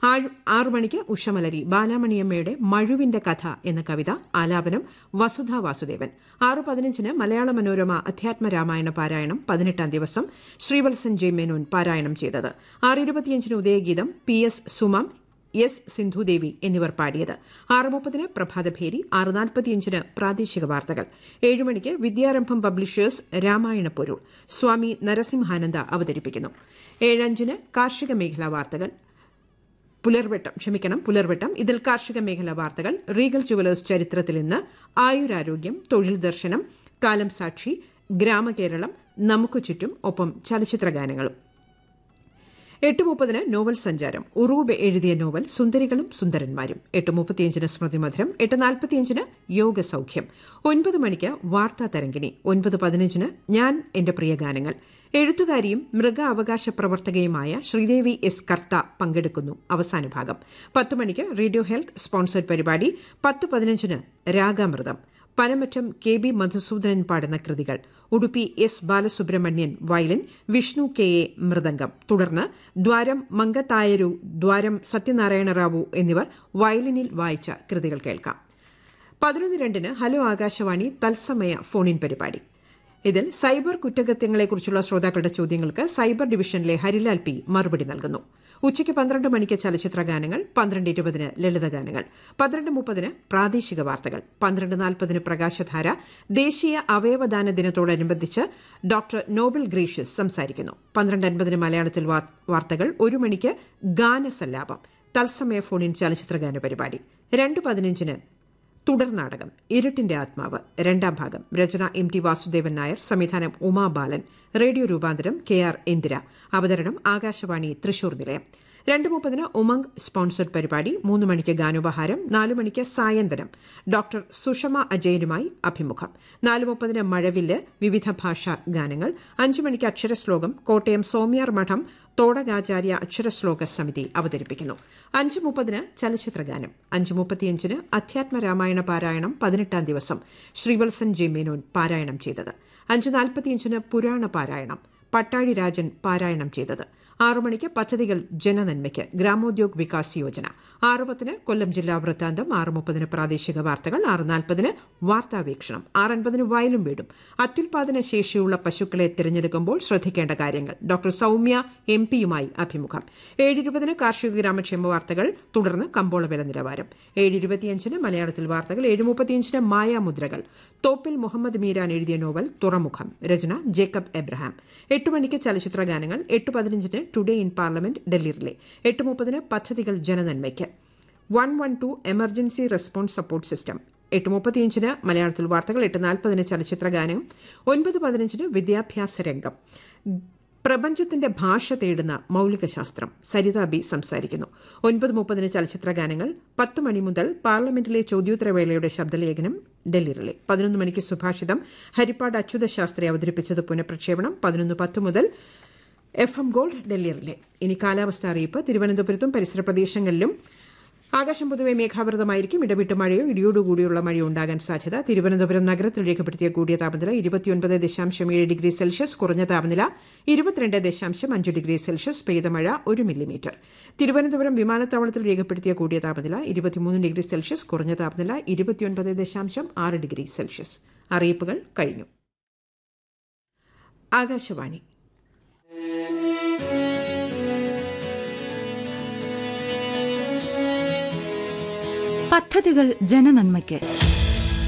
ആറു മണിക്ക് ഉഷമലരി ബാലാമണിയമ്മയുടെ മഴുവിന്റെ കഥ എന്ന കവിത ആലാപനം വസുധ വാസുദേവൻ ആറ് പതിനഞ്ചിന് മലയാള മനോരമ അധ്യാത്മ രാമായണ പാരായണം പതിനെട്ടാം ദിവസം ശ്രീവത്സൻ ജെ മേനോൻ പാരായണം ചെയ്തത് ആറ് ഇരുപത്തിയഞ്ചിന് Udayageetham P S Sumam S Sindhudevi എന്നിവർ പാടിയത് ആറ് മുപ്പതിന് പ്രഭാതഭേരി ആറ് നാൽപ്പത്തിയഞ്ചിന് പ്രാദേശിക വാർത്തകൾ ഏഴുമണിക്ക് വിദ്യാരംഭം പബ്ലിഷേഴ്സ് രാമായണ പൊരുൾ സ്വാമി നരസിംഹാനന്ദ അവതരിപ്പിക്കുന്നു ഏഴഞ്ചിന് കാർഷിക മേഖലാ വാർത്തകൾ പുലർവെട്ടം ക്ഷമിക്കണം പുലർവെട്ടം ഇതിൽ കാർഷിക മേഖലാ വാർത്തകൾ റീഗൽ ജുവലേഴ്സ് ചരിത്രത്തിൽ ഇന്ന് ആയുരാരോഗ്യം തൊഴിൽ ദർശനം കാലം സാക്ഷി ഗ്രാമകേരളം നമുക്ക് ചുറ്റും ഒപ്പം ചലച്ചിത്ര ഗാനങ്ങളും എട്ട് മുപ്പതിന് നോവൽ സഞ്ചാരം ഉറൂബ് എഴുതിയ നോവൽ സുന്ദരികളും സുന്ദരന്മാരും എട്ട് മുപ്പത്തിയഞ്ചിന് സ്മൃതി മധുരം എട്ട് നാൽപ്പത്തിയഞ്ചിന് യോഗ സൌഖ്യം ഒൻപത് മണിക്ക് വാർത്താ തരംഗിണി ഒൻപത് പതിനഞ്ചിന് ഞാൻ എന്റെ പ്രിയ ഗാനങ്ങൾ എഴുത്തുകാരിയും മൃഗ അവകാശ പ്രവർത്തകയുമായ ശ്രീദേവി എസ് കർത്ത പങ്കെടുക്കുന്നു അവസാന ഭാഗം പത്ത് മണിക്ക് റേഡിയോ ഹെൽത്ത് സ്പോൺസർഡ് പരിപാടി പത്ത് പതിനഞ്ചിന് രാഗാമൃതം പനമറ്റം കെ ബി മധുസൂദനൻ പാടുന്ന കൃതികൾ Udupi S Balasubramanian violin Vishnu K A mridangam തുടർന്ന് ദ്വാരം മങ്കത്തായരു ദ്വാരം സത്യനാരായണ റാവു എന്നിവർ വയലിനിൽ വായിച്ച കൃതികൾ കേൾക്കാം പതിനൊന്ന് രണ്ടിന് ഹലോ ആകാശവാണി തത്സമയ ഫോണിൻ പരിപാടി ഇതിൽ സൈബർ കുറ്റകൃത്യങ്ങളെക്കുറിച്ചുള്ള ശ്രോതാക്കളുടെ ചോദ്യങ്ങൾക്ക് സൈബർ ഡിവിഷനിലെ ഹരിലാൽ പി മറുപടി നൽകുന്നു ഉച്ചയ്ക്ക് പന്ത്രണ്ട് മണിക്ക് ചലച്ചിത്ര ഗാനങ്ങൾ പന്ത്രണ്ട് ഇരുപതിന് ലളിത ഗാനങ്ങൾ പന്ത്രണ്ട് മുപ്പതിന് പ്രാദേശിക വാർത്തകൾ പന്ത്രണ്ട് നാൽപ്പതിന് പ്രകാശധാര ദേശീയ അവയവദാന ദിനത്തോടനുബന്ധിച്ച് ഡോക്ടർ നോബൽ ഗ്രേഷ്യസ് സംസാരിക്കുന്നു പന്ത്രണ്ട് അൻപതിന് മലയാളത്തിൽ വാർത്തകൾ ഒരു മണിക്ക് ഗാനസല്ലാപം തത്സമയ ഫോണിൻ ചലച്ചിത്ര ഗാന പരിപാടി രണ്ട് പതിനഞ്ചിന് തുടർ നാടകം ഇരുട്ടിന്റെ ആത്മാവ് രണ്ടാം ഭാഗം രചന എം ടി വാസുദേവൻ നായർ സംവിധാനം ഉമാ ബാലൻ റേഡിയോ രൂപാന്തരം കെ ആർ ഇന്ദിര അവതരണം ആകാശവാണി തൃശൂർ നിലയം രണ്ട് മുപ്പതിന് ഉമംഗ് സ്പോൺസർഡ് പരിപാടി മൂന്ന് മണിക്ക് ഗാനോപഹാരം നാല് മണിക്ക് സായന്തനം ഡോക്ടർ സുഷമ അജയനുമായി അഭിമുഖം നാല് മുപ്പതിന് മഴവില്ല് വിവിധ ഭാഷാ ഗാനങ്ങൾ അഞ്ചു മണിക്ക് അക്ഷരശ്ലോകം കോട്ടയം സോമ്യാർ മഠം തോടകാചാര്യ അക്ഷരശ്ലോക സമിതി അവതരിപ്പിക്കുന്നു അഞ്ച് മുപ്പതിന് ചലച്ചിത്ര ഗാനം അഞ്ച് മുപ്പത്തിയഞ്ചിന് അധ്യാത്മ രാമായണ പാരായണം പതിനെട്ടാം ദിവസം ശ്രീവത്സൻ ജെ മേനോൻ പാരായണം ചെയ്തത് അഞ്ച് നാൽപ്പത്തിയഞ്ചിന് പുരാണ പാരായണം പട്ടാഴി രാജൻ പാരായണം ചെയ്തത് ആറു മണിക്ക് പദ്ധതികൾ ജനനന്മയ്ക്ക് ഗ്രാമോദ്യോഗ് വികാസ് യോജന ആറ് പത്തിന് കൊല്ലം ജില്ലാ വൃത്താന്തം ആറ് മുപ്പതിന് പ്രാദേശിക വാർത്തകൾ ആറ് നാൽപ്പതിന് വാർത്താവീക്ഷണം ആറ് അൻപതിന് വയലും വീടും അത്യുൽപാദന ശേഷിയുള്ള പശുക്കളെ തിരഞ്ഞെടുക്കുമ്പോൾ ശ്രദ്ധിക്കേണ്ട കാര്യങ്ങൾ ഡോക്ടർ സൌമ്യ എം പിയുമായി അഭിമുഖം ഏഴ് ഇരുപതിന് കാർഷിക ഗ്രാമക്ഷേമ വാർത്തകൾ തുടർന്ന് കമ്പോള വില നിലവാരം ഏഴ് ഇരുപത്തിയഞ്ചിന് മലയാളത്തിൽ വാർത്തകൾ ഏഴ് മുപ്പത്തിയഞ്ചിന് മായാമുദ്രകൾ തോപ്പിൽ മുഹമ്മദ് മീരാൻ എഴുതിയ നോവൽ തുറമുഖം രചന ജേക്കബ് എബ്രഹാം എട്ട് മണിക്ക് ചലച്ചിത്ര ഗാനങ്ങൾ എട്ട് പതിനഞ്ചിന് today in parliament Delhi relay എട്ട് മുപ്പതിന് പദ്ധതികൾ ജനനന്മയ്ക്ക് one one two emergency response support system എട്ട് മുപ്പത്തിയഞ്ചിന് മലയാളത്തിൽ വാർത്തകൾ എട്ട് നാൽപ്പതിന് ചലച്ചിത്ര ഗാനം ഒൻപത് പതിനഞ്ചിന് വിദ്യാഭ്യാസ രംഗം പ്രപഞ്ചത്തിന്റെ ഭാഷ തേടുന്ന മൌലികശാസ്ത്രം സരിത ബി സംസാരിക്കുന്നു ഒൻപത് മുപ്പതിന് ചലച്ചിത്ര ഗാനങ്ങൾ പത്ത് മണി മുതൽ പാർലമെന്റിലെ ചോദ്യോത്തരവേളയുടെ ശബ്ദലേഖനം ഡൽഹി റിലേ പതിനൊന്ന് മണിക്ക് സുഭാഷിതം ഹരിപ്പാട് അച്യുത ശാസ്ത്രി അവതരിപ്പിച്ചത് പുനഃപ്രക്ഷേപണം പതിനൊന്ന് പത്ത് മുതൽ F M gold Delhi relay ഇനി കാലാവസ്ഥ അറിയിപ്പ് തിരുവനന്തപുരത്തും പരിസര പ്രദേശങ്ങളിലും ആകാശം പൊതുവെ മേഘാവൃതമായിരിക്കും ഇടവിട്ട് മഴയോ ഇടിയോടുകൂടിയുള്ള മഴയോ ഉണ്ടാകാൻ സാധ്യത തിരുവനന്തപുരം നഗരത്തിൽ രേഖപ്പെടുത്തിയ കൂടിയ താപനില ഇരുപത്തിയൊൻപത് ദശാംശം ഏഴ് ഡിഗ്രി സെൽഷ്യസ് കുറഞ്ഞ താപനില ഇരുപത്തിരണ്ട് ദശാംശം അഞ്ച് ഡിഗ്രി സെൽഷ്യസ് പെയ്ത മഴ ഒരു മില്ലിമീറ്റർ തിരുവനന്തപുരം വിമാനത്താവളത്തിൽ രേഖപ്പെടുത്തിയ കൂടിയ താപനില ഇരുപത്തിമൂന്ന് ഡിഗ്രി സെൽഷ്യസ് കുറഞ്ഞ താപനില ഇരുപത്തിയൊൻപത് ദശാംശം ആറ് ഡിഗ്രി സെൽഷ്യസ് അറിയിപ്പുകൾ കഴിഞ്ഞു ആകാശവാണി പദ്ധതികൾ ജനനന്മയ്ക്ക്